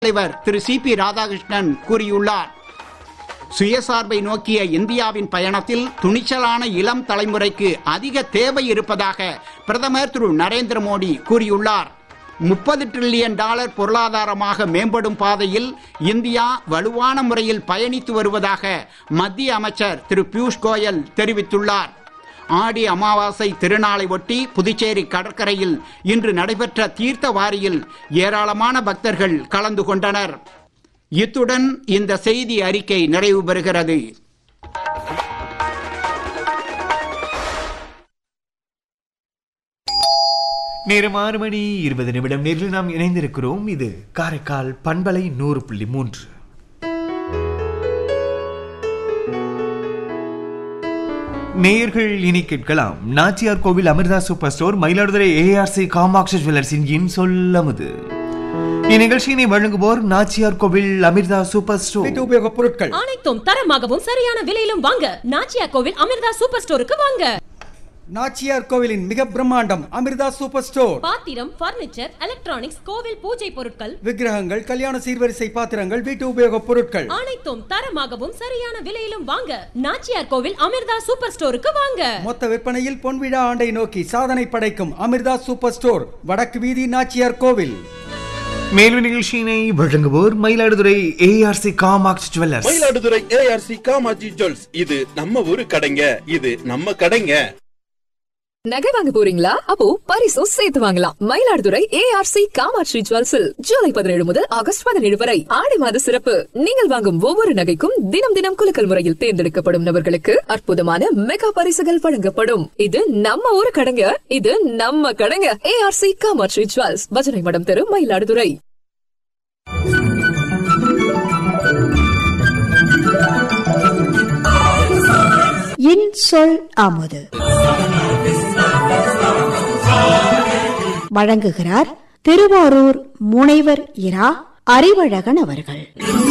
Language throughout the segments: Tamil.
தலைவர் திரு சி பி ராதாகிருஷ்ணன் கூறியுள்ளார் சுயசார்பை நோக்கிய இந்தியாவின் பயணத்தில் துணிச்சலான இளம் தலைமுறைக்கு அதிக தேவை இருப்பதாக பிரதமர் திரு நரேந்திர மோடி கூறியுள்ளார் முப்பது டிரில்லியன் டாலர் பொருளாதாரமாக மேம்படும் பாதையில் இந்தியா வலுவான முறையில் பயணித்து வருவதாக மத்திய அமைச்சர் திரு பியூஷ் கோயல் தெரிவித்துள்ளார் ஆடி அமாவாசை திருநாளை ஒட்டி புதுச்சேரி கடற்கரையில் இன்று நடைபெற்ற தீர்த்த வாரியில் ஏராளமான பக்தர்கள் கலந்து கொண்டனர் இத்துடன் இந்த செய்தி அறிக்கை நிறைவு பெறுகிறது நேரம் ஆறு மணி இருபது நிமிடம் நேரில் நாம் இணைந்திருக்கிறோம் இது காரைக்கால் பண்பலை நூறு புள்ளி மூன்று நேயர்கள் இனி கேட்கலாம் Nachiyar Koil Amirtha super store Mayiladuthurai ARC Kamatchi ஜுவல்லர்ஸின் இன் சொல்லமுது இந்நிகழ்ச்சியினை வழங்குவோர் நாச்சியார் கோவில் அமிர்தா சூப்பர் ஸ்டோர் வீட்டு உபயோகப் பொருட்கள் அனைத்தும் தரமாகவும் சரியான விலையிலும் வாங்க நாச்சியா கோவில் அமிர்தா சூப்பர் ஸ்டோருக்கு வாங்க நாச்சியார் கோவிலின் மிக பிரம்மாண்டம் அமிர்தா சூப்பர் ஸ்டோர் பாத்திரம் பர்னிச்சர் எலக்ட்ரானிக்ஸ் கோவில் பூஜை பொருட்கள் விக்கிரகங்கள் கல்யாண சீர்வரிசை பாத்திரங்கள் வீட்டு உபயோகப் பொருட்கள் அனைத்தும் தரமாகவும் சரியான விலையிலும் வாங்க நாச்சியார் கோவில் அமிர்தா சூப்பர் ஸ்டோருக்கு வாங்க மொத்த விற்பனையில் பொன்விழா ஆண்டை நோக்கி சாதனை படைக்கும் அமிர்தா சூப்பர் ஸ்டோர் வடக்கு வீதி நாச்சியார் கோவில் மேலும் நிகழ்ச்சியினை வழங்குவோர் Mayiladuthurai ARC Kamatchi jewellers Mayiladuthurai ARC Kamatchi jewels இது நம்ம ஊரு கடைங்க இது நம்ம கடைங்க நகை வாங்க போறீங்களா அப்போ பரிசும் சேர்த்து வாங்கலாம் மயிலாடுதுறை ஏஆர்சி காமாட்சி ஜுவல்ஸில் ஜூலை பதினேழு முதல் ஆகஸ்ட் பதினேழு வரை ஆடி மாத சிறப்பு நீங்கள் வாங்கும் ஒவ்வொரு நகைக்கும் தினம் தினம் குலுக்கல் முறையில் தேர்ந்தெடுக்கப்படும் நபர்களுக்கு அற்புதமான மெகா பரிசுகள் வழங்கப்படும் இது நம்ம ஊரு கடைங்க இது நம்ம கடைங்க ஏஆர்சி காமாட்சி ஜுவல்ஸ் பஜனை மடம் தெரு மயிலாடுதுறை இன் சொல் அமுது வழங்குகிறார் திருவாரூர் முனைவர் இரா அறிவழகன் அவர்கள்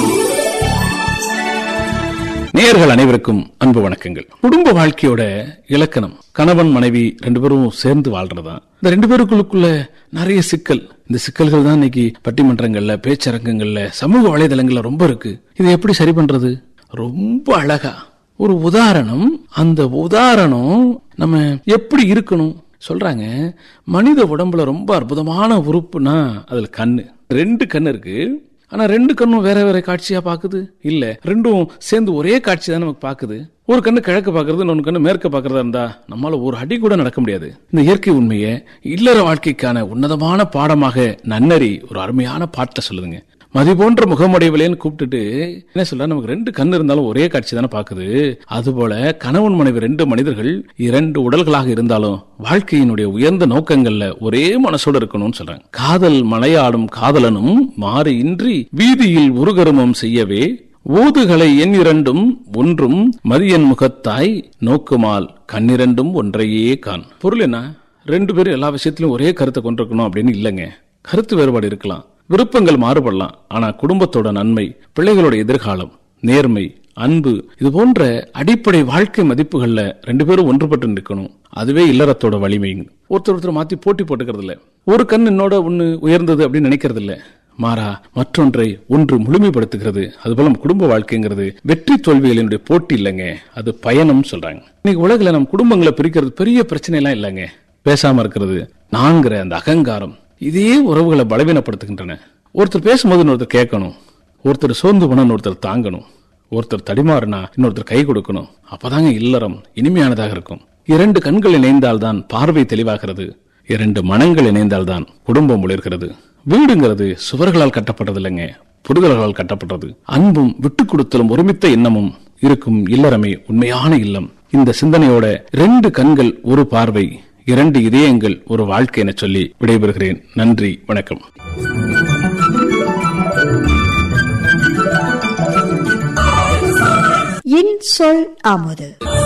நேயர்கள் அனைவருக்கும் அன்பு வணக்கங்கள் குடும்ப வாழ்க்கையோட இலக்கணம் கணவன் மனைவி ரெண்டு பேரும் சேர்ந்து வாழ்றதுதான் இந்த ரெண்டு பேருக்குள்ளுக்குள்ள நிறைய சிக்கல் இந்த சிக்கல்கள் தான் இன்னைக்கு பட்டிமன்றங்கள்ல பேச்சரங்கங்கள்ல சமூக வலைதளங்கள்ல ரொம்ப இருக்கு இதை எப்படி சரி பண்றது ரொம்ப அழகா ஒரு உதாரணம் அந்த உதாரணம் நம்ம எப்படி இருக்கணும் சொல்றாங்க மனித உடம்புல ரொம்ப அற்புதமான உறுப்புனா அதுல கண்ணு ரெண்டு கண்ணு இருக்கு ஆனா ரெண்டு கண்ணும் வேற வேற காட்சியா பாக்குது இல்ல ரெண்டும் சேர்ந்து ஒரே காட்சி தான் நமக்கு பாக்குது ஒரு கண்ணு கிழக்கு பாக்குறது இன்னொரு கண்ணு மேற்க பாக்குறதா இருந்தா நம்மால ஒரு அடி கூட நடக்க முடியாது இந்த இயற்கை உண்மையை இல்லற வாழ்க்கைக்கான உன்னதமான பாடமாக நன்னறி ஒரு அருமையான பாட்டை சொல்லுதுங்க மதி போன்ற முகமுடையவளேன்னு கூப்பிட்டுட்டு என்ன சொல்ற நமக்கு ரெண்டு கண் இருந்தாலும் ஒரே காட்சி தானே பாக்குது அதுபோல கணவன் மனைவி ரெண்டு மனிதர்கள் இரண்டு உடல்களாக இருந்தாலும் வாழ்க்கையினுடைய உயர்ந்த நோக்கங்கள்ல ஒரே மனசோட இருக்கணும்னு சொல்றாங்க காதல் மலையாடும் காதலனும் மாறு இன்றி வீதியில் உருகருமம் செய்யவே ஊதுகளை எண் இரண்டும் ஒன்றும் மதியன் முகத்தாய் நோக்குமால் கண்ணிரண்டும் ஒன்றையே கான் பொருள் என்ன ரெண்டு பேரும் எல்லா விஷயத்திலும் ஒரே கருத்தை கொண்டிருக்கணும் அப்படின்னு இல்லைங்க கருத்து வேறுபாடு இருக்கலாம் விருப்பங்கள் மாறுபடலாம் ஆனா குடும்பத்தோட நன்மை பிள்ளைகளோட எதிர்காலம் நேர்மை அன்பு இது போன்ற அடிப்படை வாழ்க்கை மதிப்புகள்ல ரெண்டு பேரும் ஒன்றுபட்டு நிற்கணும் அதுவே இல்லறத்தோட வலிமை ஒருத்தர் ஒருத்தர் மாத்தி போட்டி போட்டுக்கிறது இல்ல ஒரு கண் என்னோட ஒண்ணு உயர்ந்தது அப்படின்னு நினைக்கிறது இல்ல மாறா மற்றொன்றை ஒன்று முழுமைப்படுத்துகிறது அதுபோல நம்ம குடும்ப வாழ்க்கைங்கிறது வெற்றி தோல்விகளினுடைய போட்டி இல்லைங்க அது பயணம் சொல்றாங்க இன்னைக்கு உலகில் நம்ம குடும்பங்களை பிரிக்கிறது பெரிய பிரச்சனை எல்லாம் இல்லைங்க பேசாம இருக்கிறது நான்கிற அந்த அகங்காரம் இதே உறவுகளை பலவீனப்படுத்துகின்றன ஒருத்தர் பேசும்போது இன்னொருத்தர் கேட்கணும் ஒருத்தர் சோர்ந்து போனா இன்னொருத்தர் தாங்கணும் ஒருத்தர் தடிமாறினா இன்னொருத்தர் கை கொடுக்கணும் அப்பதாங்க இல்லறம் இனிமையானதாக இருக்கும் இரண்டு கண்கள் இணைந்தால்தான் பார்வை தெளிவாகிறது இரண்டு மனங்கள் இணைந்தால்தான் குடும்பம் ஒளிர்கிறது வீடுங்கிறது சுவர்களால் கட்டப்பட்டது இல்லைங்க புரிதல்களால் கட்டப்பட்டது அன்பும் விட்டு கொடுத்தலும் ஒருமித்த எண்ணமும் இருக்கும் இல்லறமே உண்மையான இல்லம் இந்த சிந்தனையோட ரெண்டு கண்கள் ஒரு பார்வை இரண்டு இதயங்கள் ஒரு வாழ்க்கை என சொல்லி விடைபெறுகிறேன் நன்றி வணக்கம் இன் சொல் அமுது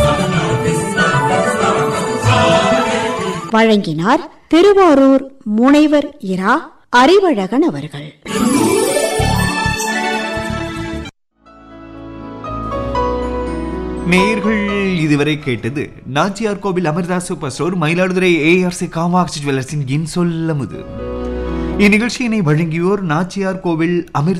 வழங்கினார் திருவாரூர் முனைவர் இரா அறிவழகன் அவர்கள் நேயர்கள் இதுவரை கேட்டது Nachiyar Koil Amirtha super store Mayiladuthurai ARC Kamatchi ஜுவல்லர்ஸின் இன் சொல்லமுது இந்நிகழ்ச்சியினை வழங்கியோர் நாச்சியார் கோவில் அமிர்தா